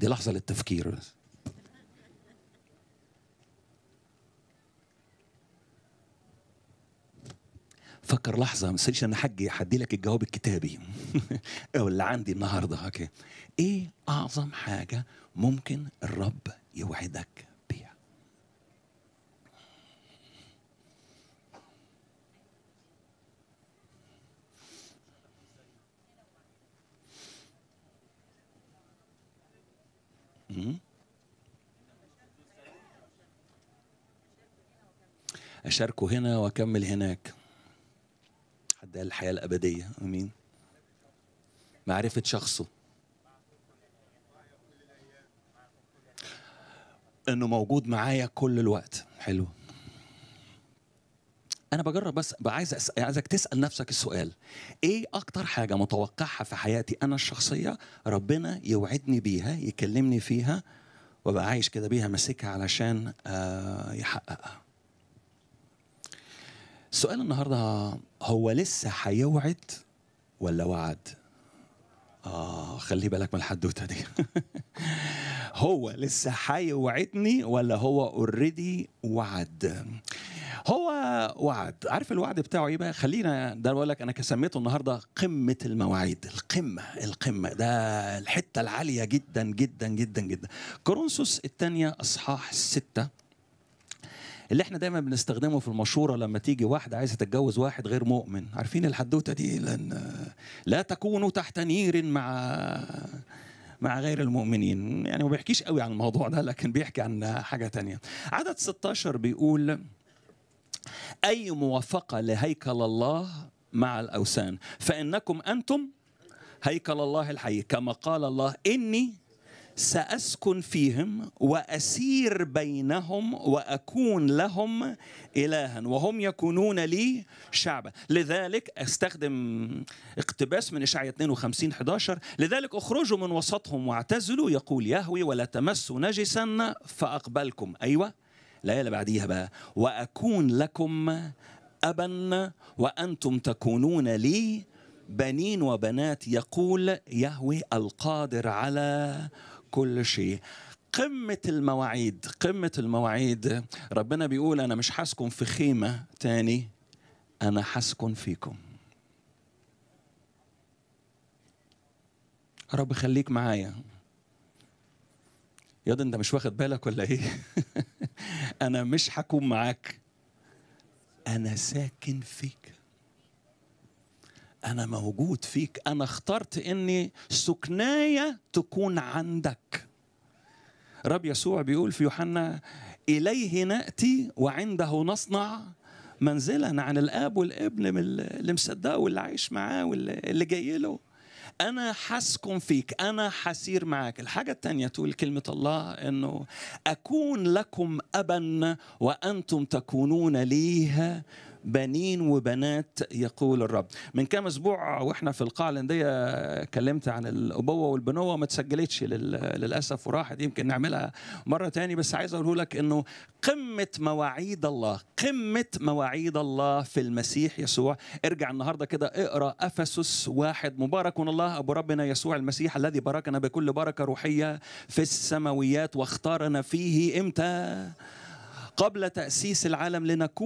دي لحظه للتفكير فكر لحظه ما تنسيش انا حجي هدي لك الجواب الكتابي او اللي عندي النهارده اوكي ايه اعظم حاجه ممكن الرب يوعدك بيها مم. أشاركه هنا وأكمل هناك حد قال الحياة الأبدية أمين معرفة شخصه إنه موجود معايا كل الوقت حلو أنا بجرب بس بقى عايز أس... عايزك تسأل نفسك السؤال إيه أكتر حاجة متوقعها في حياتي أنا الشخصية ربنا يوعدني بيها يكلمني فيها وابقى عايش كده بيها ماسكها علشان آه يحققها السؤال النهارده هو لسه هيوعد ولا وعد؟ آه خلي بالك من الحدوتة دي هو لسه هيوعدني ولا هو اوريدي وعد؟ هو وعد عارف الوعد بتاعه ايه بقى خلينا ده بقول لك انا سميته النهارده قمه المواعيد القمه القمه ده الحته العاليه جدا جدا جدا جدا كورنثوس الثانيه اصحاح ستة اللي احنا دايما بنستخدمه في المشوره لما تيجي واحده عايزه تتجوز واحد غير مؤمن عارفين الحدوته دي لان لا تكونوا تحت نير مع مع غير المؤمنين يعني ما بيحكيش قوي عن الموضوع ده لكن بيحكي عن حاجه تانية عدد 16 بيقول أي موافقة لهيكل الله مع الأوثان فإنكم أنتم هيكل الله الحي كما قال الله إني سأسكن فيهم وأسير بينهم وأكون لهم إلها وهم يكونون لي شعبا لذلك أستخدم اقتباس من إشعياء 52 11 لذلك اخرجوا من وسطهم واعتزلوا يقول يهوي ولا تمسوا نجسا فأقبلكم أيوة الآية اللي بعديها بقى وأكون لكم أبا وأنتم تكونون لي بنين وبنات يقول يهوي القادر على كل شيء قمة المواعيد قمة المواعيد ربنا بيقول أنا مش هسكن في خيمة تاني أنا هسكن فيكم رب خليك معايا ياض انت مش واخد بالك ولا ايه انا مش هكون معاك انا ساكن فيك انا موجود فيك انا اخترت اني سكناية تكون عندك رب يسوع بيقول في يوحنا اليه ناتي وعنده نصنع منزلا عن الاب والابن اللي مصدقه واللي عايش معاه واللي جاي له أنا حسكن فيك أنا حسير معك الحاجة الثانية تقول كلمة الله أنه أكون لكم أبا وأنتم تكونون لي بنين وبنات يقول الرب من كام اسبوع واحنا في القاعه الانديه كلمت عن الابوه والبنوه ما تسجلتش للاسف وراحت يمكن نعملها مره تاني بس عايز اقول لك انه قمه مواعيد الله قمه مواعيد الله في المسيح يسوع ارجع النهارده كده اقرا افسس واحد مبارك الله ابو ربنا يسوع المسيح الذي باركنا بكل بركه روحيه في السماويات واختارنا فيه امتى قبل تاسيس العالم لنكون